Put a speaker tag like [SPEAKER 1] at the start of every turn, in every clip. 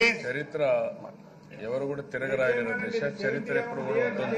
[SPEAKER 1] చరిత్ర ఎవరు కూడా తిరగరాయని దిశ చరిత్ర ఎప్పుడు కూడా ఉంటుంది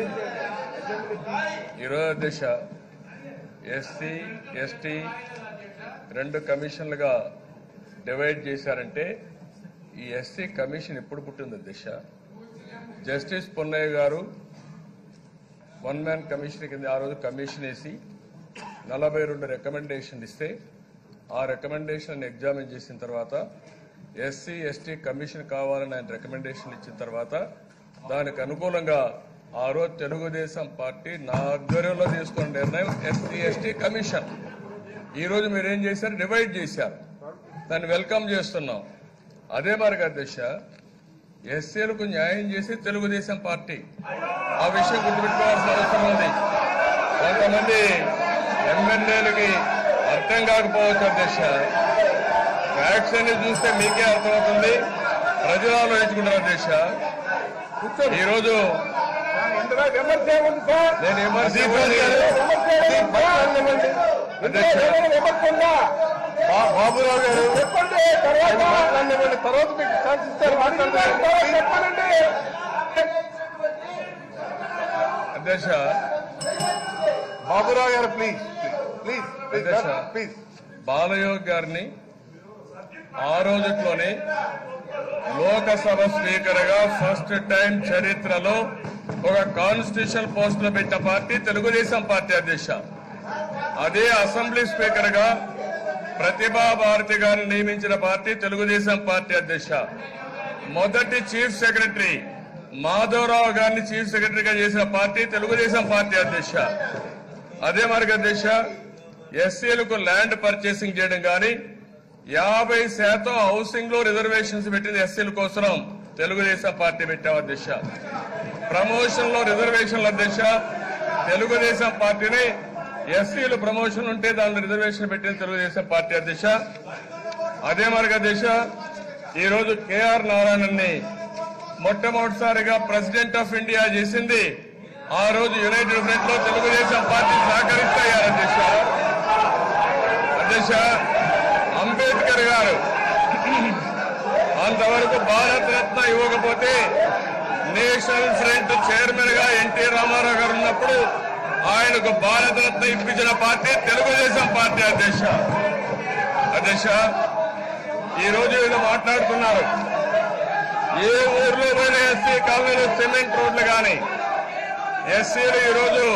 [SPEAKER 1] ఈరోజు దిశ ఎస్సీ ఎస్టీ రెండు కమిషన్లుగా డివైడ్ చేశారంటే ఈ ఎస్సీ కమిషన్ ఎప్పుడు పుట్టింది దిశ జస్టిస్ పొన్నయ్య గారు వన్ మ్యాన్ కమిషన్ కింద ఆ రోజు కమిషన్ వేసి నలభై రెండు రికమెండేషన్ ఇస్తే ఆ రికమెండేషన్ ఎగ్జామిన్ చేసిన తర్వాత ఎస్సీ ఎస్టీ కమిషన్ కావాలని ఆయన రికమెండేషన్ ఇచ్చిన తర్వాత దానికి అనుకూలంగా ఆ రోజు తెలుగుదేశం పార్టీ నా ఆధ్వర్యంలో తీసుకున్న నిర్ణయం ఎస్సీ ఎస్టీ కమిషన్ ఈ రోజు మీరు ఏం చేశారు డివైడ్ చేశారు దాన్ని వెల్కమ్ చేస్తున్నాం అదే మరి అధ్యక్ష ఎస్సీలకు న్యాయం చేసి తెలుగుదేశం పార్టీ ఆ విషయం గుర్తుపెట్టుకోవాల్సిన అవసరం ఉంది కొంతమంది ఎమ్మెల్యేలకి అర్థం కాకపోవచ్చు అధ్యక్ష ఫ్యాక్ట్స్ అన్ని చూస్తే మీకే అర్థమవుతుంది ప్రజలు ఆలోచించుకుంటారు అధ్యక్ష ఈ రోజు
[SPEAKER 2] ఇందులో విమర్శ ఏముంది సార్
[SPEAKER 1] నేను విమర్శ
[SPEAKER 2] విమర్శ ఏముంది సార్? ఇందులో ఏమైనా విమర్శ ఉందా?
[SPEAKER 1] బాబురావు గారు
[SPEAKER 2] చెప్పండి తర్వాత
[SPEAKER 1] మాట్లాడినటువంటి తర్వాత మీకు ఛాన్స్ ఇస్తారు మాట్లాడతారు
[SPEAKER 2] తర్వాత చెప్పండి
[SPEAKER 1] అధ్యక్ష
[SPEAKER 3] బాబురావు గారు ప్లీజ్ ప్లీజ్ ప్లీజ్
[SPEAKER 1] అధ్యక్ష.
[SPEAKER 3] ప్లీజ్
[SPEAKER 1] బాలయోగ్ గారిని ఆ రోజుట్లోనే లోకసభ స్పీకర్ గా ఫస్ట్ టైం చరిత్రలో ఒక కాన్స్టిట్యూషన్ పోస్ట్ లో పెట్టిన పార్టీ తెలుగుదేశం పార్టీ అధ్యక్ష అదే అసెంబ్లీ స్పీకర్ గా ప్రతిభా భారతి గారిని నియమించిన పార్టీ తెలుగుదేశం పార్టీ అధ్యక్ష మొదటి చీఫ్ సెక్రటరీ మాధవరావు గారిని చీఫ్ సెక్రటరీగా చేసిన పార్టీ తెలుగుదేశం పార్టీ అధ్యక్ష అదే మరి అధ్యక్ష ఎస్సీలకు ల్యాండ్ పర్చేసింగ్ చేయడం కానీ యాభై శాతం హౌసింగ్ లో రిజర్వేషన్స్ పెట్టింది ఎస్సీల కోసం తెలుగుదేశం పార్టీ పెట్టాం అధ్యక్ష ప్రమోషన్ లో రిజర్వేషన్ల అధ్యక్ష తెలుగుదేశం పార్టీని ఎస్సీలు ప్రమోషన్ ఉంటే దానిలో రిజర్వేషన్ పెట్టింది తెలుగుదేశం పార్టీ అధ్యక్ష అదే మరి అధ్యక్ష ఈ రోజు కేఆర్ నారాయణని మొట్టమొదటిసారిగా ప్రెసిడెంట్ ఆఫ్ ఇండియా చేసింది ఆ రోజు యునైటెడ్ ఫ్రంట్ లో తెలుగుదేశం పార్టీ సహకరిస్తాయారు అధ్యక్ష అధ్యక్ష అంబేద్కర్ గారు అంతవరకు భారత రత్న ఇవ్వకపోతే నేషనల్ ఫ్రంట్ చైర్మన్ గా ఎన్టీ రామారావు గారు ఉన్నప్పుడు ఆయనకు భారత రత్న ఇప్పించిన పార్టీ తెలుగుదేశం పార్టీ అధ్యక్ష అధ్యక్ష ఈ రోజు ఏదో మాట్లాడుతున్నారు ఏ ఊర్లో పోయిన ఎస్సీ కాలనీలో సిమెంట్ రోడ్లు కానీ ఎస్సీలు ఈ రోజు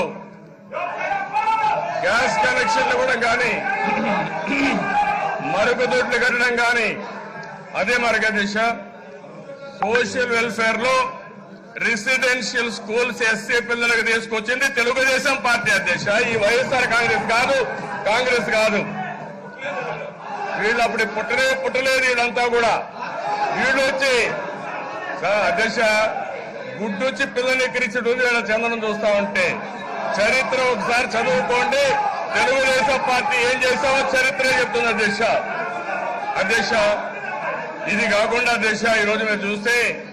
[SPEAKER 1] గ్యాస్ కనెక్షన్లు కూడా కానీ మరుగుదొడ్లు కట్టడం కానీ అదే మరొక దిశ సోషల్ వెల్ఫేర్ లో రెసిడెన్షియల్ స్కూల్స్ ఎస్సీ పిల్లలకు తీసుకొచ్చింది తెలుగుదేశం పార్టీ అధ్యక్ష ఈ వైఎస్ఆర్ కాంగ్రెస్ కాదు కాంగ్రెస్ కాదు వీళ్ళు అప్పుడు పుట్టలే పుట్టలేదు వీళ్ళంతా కూడా వీళ్ళు వచ్చి సార్ అధ్యక్ష గుడ్డు వచ్చి పిల్లల్ని ఎక్కిరించడం వీళ్ళ చందనం చూస్తా ఉంటే చరిత్ర ఒకసారి చదువుకోండి తెలుగుదేశం పార్టీ ఏం చేస్తామో చరిత్రే చెప్తుంది అధ్యక్ష అధ్యక్ష ఇది కాకుండా అధ్యక్ష ఈరోజు మీరు చూస్తే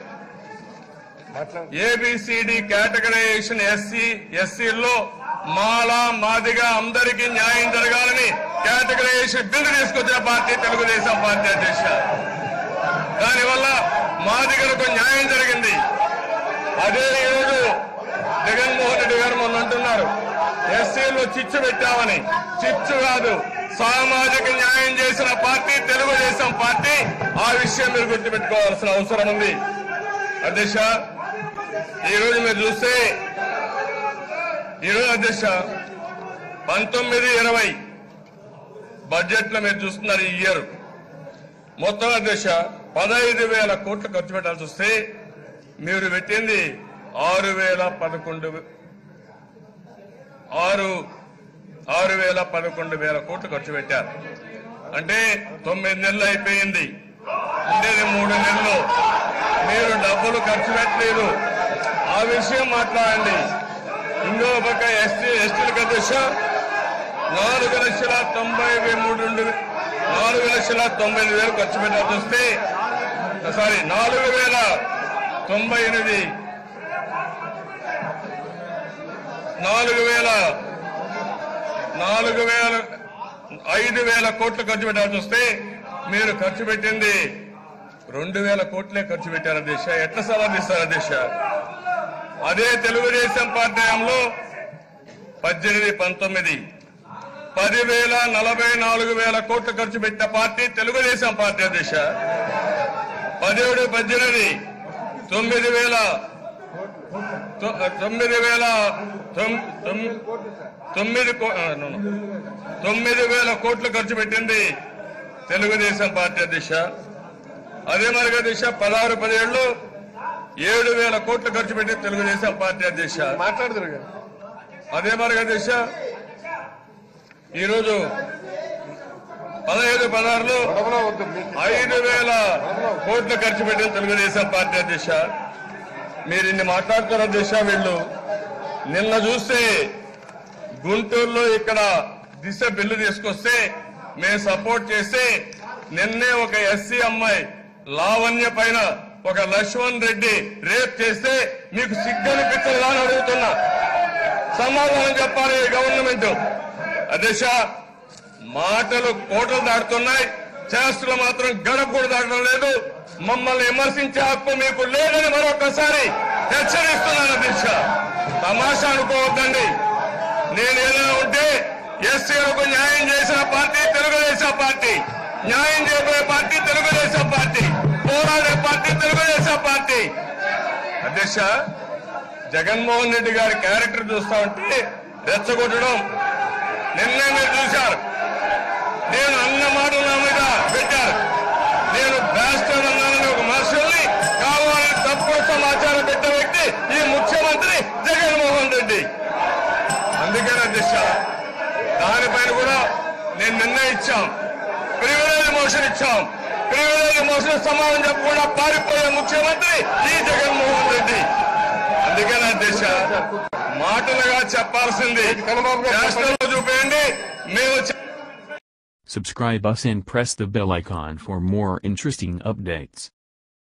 [SPEAKER 1] ఏబిసిడి కేటగరైజేషన్ ఎస్సీ ఎస్సీల్లో మాల మాదిగా అందరికీ న్యాయం జరగాలని కేటగరైజేషన్ బిల్లు తీసుకొచ్చిన పార్టీ తెలుగుదేశం పార్టీ అధ్యక్ష దానివల్ల మాదిగలకు న్యాయం జరిగింది అదే ఈరోజు జగన్మోహన్ రెడ్డి గారు మొన్న అంటున్నారు ఎస్సీలు చిచ్చు పెట్టామని చిచ్చు కాదు సామాజిక న్యాయం చేసిన పార్టీ తెలుగుదేశం పార్టీ ఆ విషయం మీరు గుర్తుపెట్టుకోవాల్సిన అవసరం ఉంది అధ్యక్ష ఈరోజు మీరు చూస్తే ఈరోజు అధ్యక్ష పంతొమ్మిది ఇరవై బడ్జెట్ లో మీరు చూస్తున్నారు ఈ ఇయర్ మొత్తం అధ్యక్ష పదహైదు వేల కోట్లు ఖర్చు పెట్టాల్సి వస్తే మీరు పెట్టింది ఆరు వేల పదకొండు ఆరు ఆరు వేల పదకొండు వేల కోట్లు ఖర్చు పెట్టారు అంటే తొమ్మిది నెలలు అయిపోయింది ఉండేది మూడు నెలలు మీరు డబ్బులు ఖర్చు పెట్టలేదు ఆ విషయం మాట్లాడండి ఇంకో పక్క ఎస్టీ ఎస్టీలకు అధ్యక్ష నాలుగు లక్షల తొంభై మూడు రెండు నాలుగు లక్షల తొంభై ఐదు వేలు ఖర్చు పెట్టాల్సి వస్తే సారీ నాలుగు వేల తొంభై ఎనిమిది నాలుగు వేల నాలుగు వేల ఐదు వేల కోట్లు ఖర్చు పెట్టాల్సి వస్తే మీరు ఖర్చు పెట్టింది రెండు వేల కోట్లే ఖర్చు పెట్టారు అధ్యక్ష ఎట్లా సమర్థిస్తారు అధ్యక్ష అదే తెలుగుదేశం పార్టీ హయాంలో పద్దెనిమిది పంతొమ్మిది పదివేల నలభై నాలుగు వేల కోట్లు ఖర్చు పెట్టిన పార్టీ తెలుగుదేశం పార్టీ అధ్యక్ష పదిహేడు పద్దెనిమిది తొమ్మిది వేల తొ- తొమ్మిది వేల తొమ్- తొమ్- తొమ్మిది కో- ఆ, no, no. తొమ్మిది వేల కోట్లు ఖర్చు పెట్టింది తెలుగుదేశం పార్టీ అధ్యక్ష అదే మరి అధ్యక్ష పదహారు పదిహేడులో ఏడు వేల కోట్లు ఖర్చు పెట్టింది తెలుగుదేశం పార్టీ అధ్యక్ష
[SPEAKER 3] మాట్లాడుతున్నారు కదా
[SPEAKER 1] అదే మరి అధ్యక్ష ఈరోజు పదహైదు పదహారులో
[SPEAKER 3] గొడవలో వద్దు మీకు
[SPEAKER 1] ఐదు వేల కోట్లు ఖర్చు పెట్టిన తెలుగుదేశం పార్టీ అధ్యక్ష మీరు ఇన్ని మాట్లాడుతున్న అధ్యక్ష వీళ్ళు నిన్న చూస్తే గుంటూరులో ఇక్కడ దిశ బిల్లు తీసుకొస్తే మేము సపోర్ట్ చేస్తే నిన్నే ఒక ఎస్సీ అమ్మాయి లావణ్య పైన ఒక లక్ష్మణ్ రెడ్డి రేప్ చేస్తే మీకు సిగ్గనిపించదా అని అడుగుతున్నా సమాధానం చెప్పాలి ఈ గవర్నమెంట్ అధ్యక్ష మాటలు కోటలు దాటుతున్నాయి చేష్టలు మాత్రం గడప కూడా దాటడం లేదు మమ్మల్ని విమర్శించే హక్కు మీకు లేదని మరొకసారి హెచ్చరిస్తున్నాను అధ్యక్ష తమాషా అనుకోవద్దండి నేను ఏదైనా ఉంటే ఎస్సీలకు న్యాయం చేసిన పార్టీ తెలుగుదేశం పార్టీ న్యాయం చేయబోయే పార్టీ తెలుగుదేశం పార్టీ పోరాడే పార్టీ తెలుగుదేశం పార్టీ అధ్యక్ష జగన్మోహన్ రెడ్డి గారి క్యారెక్టర్ చూస్తా ఉంటే రెచ్చగొట్టడం నిన్నే మీరు చూశారు నేను అన్న మాటలు నా మీద పెట్టారు నేను బ్యాస్టర్ అన్నానని ఒక మనుషుల్ని కావాలని తప్పుడు సమాచారం పెట్టిన వ్యక్తి ఈ ముఖ్యమంత్రి జగన్మోహన్ రెడ్డి అందుకని అధ్యక్ష దానిపైన కూడా నేను నిర్ణయం ఇచ్చాం ప్రివిలేజ్ మోషన్ ఇచ్చాం ప్రివిలేజ్ మోషన్ సమాధానం చెప్పకుండా పారిపోయే ముఖ్యమంత్రి ఈ జగన్మోహన్ రెడ్డి అందుకని అధ్యక్ష మాటలుగా చెప్పాల్సింది
[SPEAKER 3] చంద్రబాబు గారు
[SPEAKER 1] రాష్ట్రంలో చూపేయండి మేము చె-
[SPEAKER 4] Subscribe us and press the bell icon for more interesting updates.